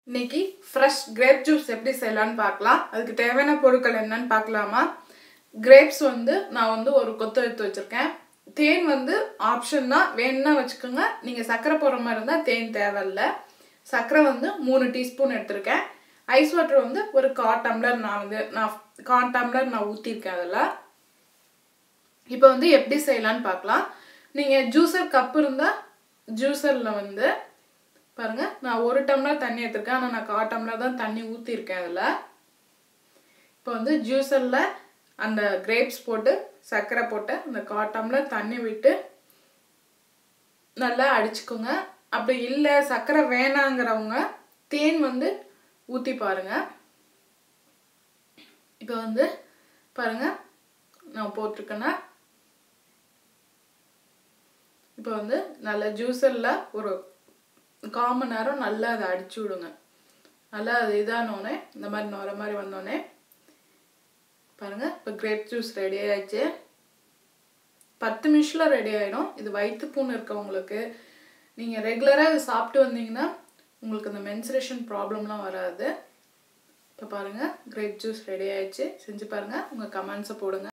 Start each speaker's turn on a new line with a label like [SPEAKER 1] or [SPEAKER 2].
[SPEAKER 1] இன்னைக்கு fresh grape juice எப்படி செய்யலான்னு பார்க்கலாம் அதுக்கு தேவையான பொருட்கள் என்னன்னு பார்க்கலாமா கிரேப்ஸ் வந்து நான் வந்து ஒரு கொத்து எடுத்து வச்சுருக்கேன் தேன் வந்து ஆப்ஷன் தான் வேணும்னா வச்சுக்கோங்க நீங்கள் சர்க்கரை போடுற மாதிரி இருந்தால் தேன் தேவையில்ல சர்க்கரை வந்து மூணு டீஸ்பூன் எடுத்திருக்கேன் ஐஸ் வாட்டர் வந்து ஒரு கா டம்ளர் நான் வந்து நான் கா டம்ளர் நான் ஊற்றிருக்கேன் அதில் இப்போ வந்து எப்படி செய்யலான்னு பார்க்கலாம் நீங்கள் ஜூஸர் கப் இருந்தால் ஜூஸரில் வந்து பாருங்கள் நான் ஒரு டம்ளர் தண்ணி எடுத்திருக்கேன் ஆனால் நான் கா டம்ளர் தான் தண்ணி ஊற்றிருக்கேன் அதில் இப்போ வந்து ஜூஸரில் அந்த கிரேப்ஸ் போட்டு சர்க்கரை போட்டு அந்த கா டம்ளர் தண்ணி விட்டு நல்லா அடிச்சுக்கோங்க அப்படி இல்லை சர்க்கரை வேணாங்கிறவங்க தேன் வந்து ஊற்றி பாருங்கள் இப்போ வந்து பாருங்கள் நான் போட்டிருக்கேன்னா இப்போ வந்து நல்ல ஜூஸரில் ஒரு கால் மணி நேரம் நல்லா அதை அடிச்சு விடுங்க நல்லா அது இதானோடனே இந்த மாதிரி நுர மாதிரி வந்தோடனே பாருங்கள் இப்போ கிரேப் ஜூஸ் ரெடி ஆயிடுச்சு பத்து நிமிஷத்தில் ரெடி ஆகிடும் இது வயிற்று புண் இருக்கவங்களுக்கு நீங்கள் ரெகுலராக இது சாப்பிட்டு வந்தீங்கன்னா உங்களுக்கு இந்த மென்சுரேஷன் ப்ராப்ளம்லாம் வராது இப்போ பாருங்கள் கிரேப் ஜூஸ் ரெடி ஆயிடுச்சு செஞ்சு பாருங்கள் உங்கள் கமெண்ட்ஸை போடுங்க